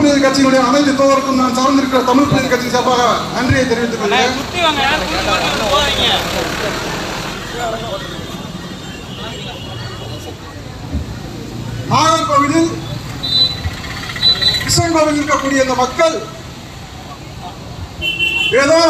நீதி கட்சியினுடைய அனைத்து தோழருக்கும் நான் சார்ந்திருக்கிற தமிழ் நீதி கட்சி சார்பாக நன்றியை தெரிவித்துக் கொள்கிறேன் சுத்தி வாங்க குறுக்கு மறுக்க போகாதீங்க நாகர்கோவிலில் கிருஷ்ணன் கோவில் இருக்கக்கூடிய இந்த மக்கள் ஏதோ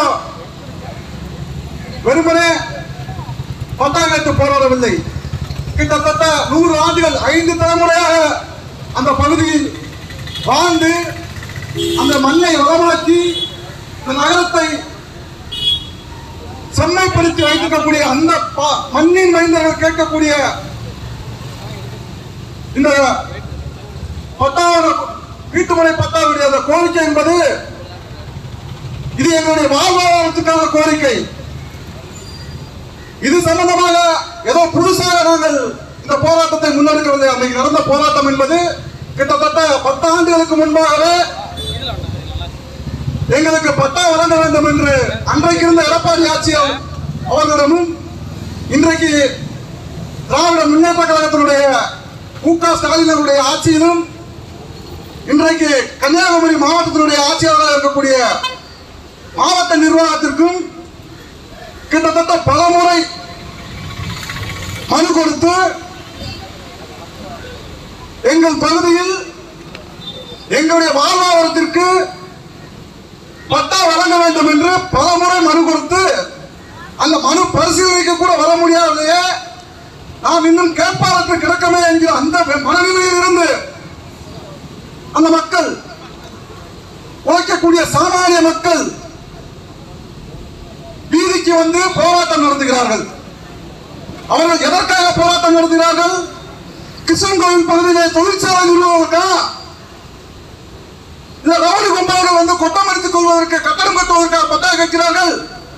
வெறுமனே பத்தாங்கத்து போராடவில்லை கிட்டத்தட்ட நூறு ஆண்டுகள் ஐந்து தலைமுறையாக அந்த பகுதியில் வாழ்ந்து அந்த மண்ணை வளமாக்கி இந்த நகரத்தை செம்மைப்படுத்தி வைத்திருக்கக்கூடிய அந்த ப- மண்ணின் மைந்தர்கள் கேட்கக்கூடிய இந்த பத்தாவது வீட்டுமனை பத்தாவது அந்த கோரிக்கை என்பது இது எங்களுடைய வாழ்வாதாரத்துக்கான கோரிக்கை இது சம்பந்தமாக ஏதோ புதுசாக நாங்கள் இந்த போராட்டத்தை முன்னெடுக்கவில்லை அன்றைக்கு நடந்த போராட்டம் என்பது கிட்டத்தட்ட பத்து ஆண்டுகளுக்கு முன்பாகவே எங்களுக்கு பட்டா வழங்க வேண்டும் என்று அன்றைக்கு இருந்த எடப்பாடி ஆட்சியால் அவர்களிடமும் இன்றைக்கு திராவிட முன்னேற்ற கழகத்தினுடைய மு க ஸ்டாலின் அவருடைய ஆட்சியிலும் இன்றைக்கு கன்னியாகுமரி மாவட்டத்தினுடைய ஆட்சியாளராக இருக்கக்கூடிய மாவட்ட நிர்வாகத்திற்கும் கிட்டத்தட்ட பல முறை மனு கொடுத்து எங்கள் பகுதியில் எங்களுடைய வாழ்வாதாரத்திற்கு பட்டா வழங்க வேண்டும் என்று பல முறை மனு கொடுத்து அந்த மனு பரிசீலனைக்கு கூட வர முடியாததையே நாம் இன்னும் கேட்பாளற்று கிடக்கமே என்கிற அந்த மனநிலையில் இருந்து அந்த மக்கள் உழைக்கக்கூடிய சாமானிய மக்கள் வீதிக்கு வந்து போராட்டம் நடத்துகிறார்கள் அவர்கள் எதற்காக போராட்டம் நடத்துகிறார்கள் கிருஷ்ணன் கோவில் பகுதியிலே தொழிற்சாலை நிறுவனங்களுக்கா இந்த ரவுடி கும்பல்கள் வந்து கொட்டம் எடுத்துக் கொள்வதற்கு கட்டடம் கட்டுவதற்காக பட்டா கேட்கிறார்கள்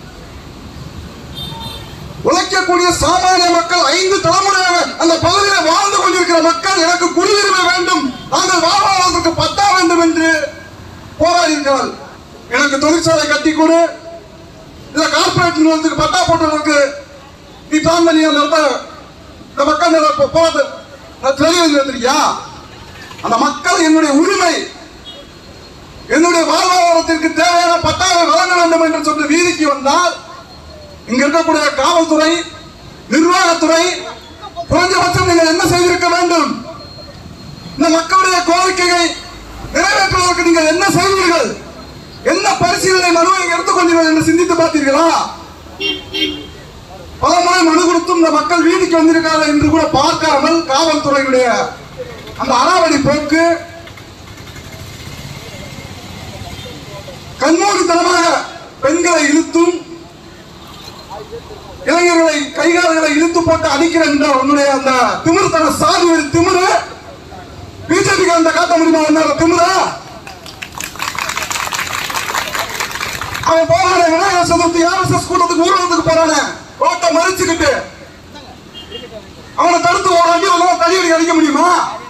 உழைக்கக்கூடிய சாமானிய மக்கள் ஐந்து தலைமுறையாக அந்த பகுதியில் வாழ்ந்து கொண்டிருக்கிற மக்கள் எனக்கு குடியுரிமை வேண்டும் நாங்கள் வாழ்வாதாரத்துக்கு பட்டா வேண்டும் என்று போராடி இருக்கிறார்கள் எனக்கு தொழிற்சாலை கட்டி கொடு இல்ல கார்பரேட் நிறுவனத்துக்கு பட்டா போட்டவங்களுக்கு நீ பிளான் பண்ணி அந்த இடத்த இந்த மக்கள் மேல போ- போராட்ட தெரிய வந்திருக்கியா அந்த மக்கள் என்னுடைய உரிமை என்னுடைய வாழ்வாதாரத்திற்கு தேவையான பட்டாவை வழங்க வேண்டும் என்று சொல்லி வீதிக்கு வந்தால் இங்க இருக்கக்கூடிய காவல்துறை நிர்வாகத்துறை குறைஞ்சபட்சம் நீங்கள் என்ன செய்திருக்க வேண்டும் இந்த மக்களுடைய கோரிக்கையை நிறைவேற்றுவதற்கு நீங்கள் என்ன செய்வீர்கள் என்ன பரிசீலனை மனுவை எடுத்துக்கொண்டீர்கள் என்று சிந்தித்து பார்த்தீர்களா பல முறை மனு கொடுத்தும் இந்த மக்கள் வீதிக்கு வந்திருக்கார்கள் என்று கூட பார்க்காமல் காவல்துறையுடைய அந்த அறாவடி போக்கு கண்மூடித்தனமாக பெண்களை இழுத்தும் இளைஞர்களை கைகால்களை இழுத்து போட்டு அடிக்கிற என்ற உன்னுடைய அந்த திமிர்த்தன சாதி ஒரு திமிரு பிஜேபிக்கு அந்த காட்ட முடியுமா என்ன திமிரா அவன் போறானே விநாயகர் சதுர்த்தி ஆர்எஸ்எஸ் கூட்டத்துக்கு ஊர்வலத்துக்கு போறானே ரோட்டை மறிச்சுக்கிட்டு அவனை தடுத்து ஒரு அடி ஒரு தடி அடி அடிக்க முடியுமா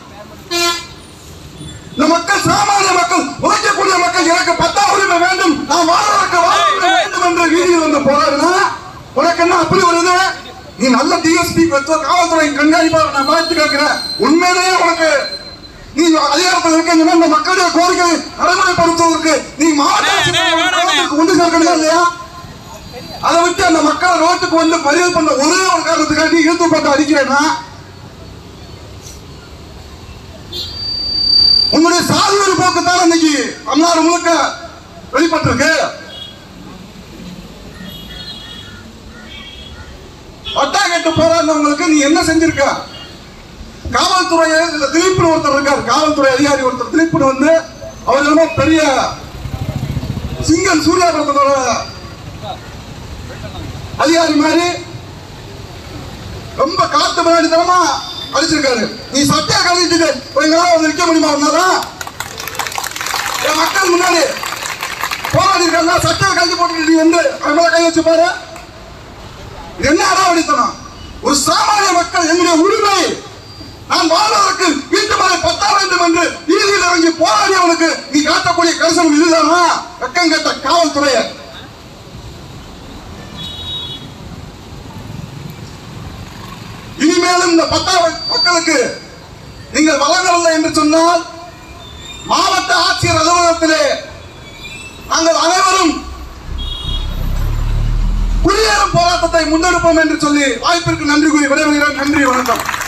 இந்த மக்கள் சாமானிய மக்கள் உழைக்கக்கூடிய மக்கள் எனக்கு பத்தா உரிமை வேண்டும் நான் வாழ்வதற்கு வாழ வேண்டும் என்ற வீதியில் வந்து போராடினா உனக்கு என்ன அப்படி வருது நீ நல்ல டிஎஸ்பி காவல்துறை கண்காணிப்பாளர் நான் பார்த்து கேட்கிறேன் உண்மையிலேயே உனக்கு நீ அதிகாரத்தில் இருக்கீங்கன்னா இந்த மக்களுடைய கோரிக்கை நடைமுறைப்படுத்துவதற்கு நீ மாவட்ட ஆட்சியருக்கு கொண்டு சேர்க்கணும் இல்லையா அதை விட்டு அந்த மக்கள் ரோட்டுக்கு வந்து மறியல் பண்ண ஒரே ஒரு காரணத்துக்காக நீ இழுத்து போட்டு அடிக்கிறேன்னா உன்னுடைய சாதி ஒரு போக்கு தான் இன்னைக்கு தமிழ்நாடு முழுக்க வெளிப்பட்டிருக்கு பட்டா கேட்டு போராடினவங்களுக்கு நீ என்ன செஞ்சிருக்க காவல்துறை இதுல திலீப்னு ஒருத்தர் இருக்கார் காவல்துறை அதிகாரி ஒருத்தர் திலீப்னு வந்து அவர் என்னமோ பெரிய சிங்கன் சூர்யா படத்தோட அதிகாரி மாதிரி ரொம்ப காட்டு முன்னாடித்தனமா அடிச்சிருக்காரு நீ சட்டையை கழிச்சுட்டு எங்களால வந்து நிக்க முடியுமா உன்னால என் மக்கள் முன்னாடி போராடி இருக்காங்க சட்டையை கழிச்சு போட்டு நீ வந்து அவன் மேல கை வச்சு பாரு இது என்ன அடாவடித்தனம் ஒரு சாமானிய மக்கள் என்னுடைய உரிமை நான் வாழ்வதற்கு வீட்டு மேலே பத்தா வேண்டும் என்று வீதியில் இறங்கி போராடியவனுக்கு நீ காட்டக்கூடிய கரிசனம் இதுதானா வெக்கம் கட்ட காவல்துறையை இனிமேலும் இந்த பத்தா மக்களுக்கு நீங்கள் வழங்கவில்லை என்று சொன்னால் மாவட்ட ஆட்சியர் காலத்திலே நாங்கள் அனைவரும் குடியேறும் போராட்டத்தை முன்னெடுப்போம் என்று சொல்லி வாய்ப்பிற்கு நன்றி கூறி விடைபெறுகிறேன் நன்றி வணக்கம்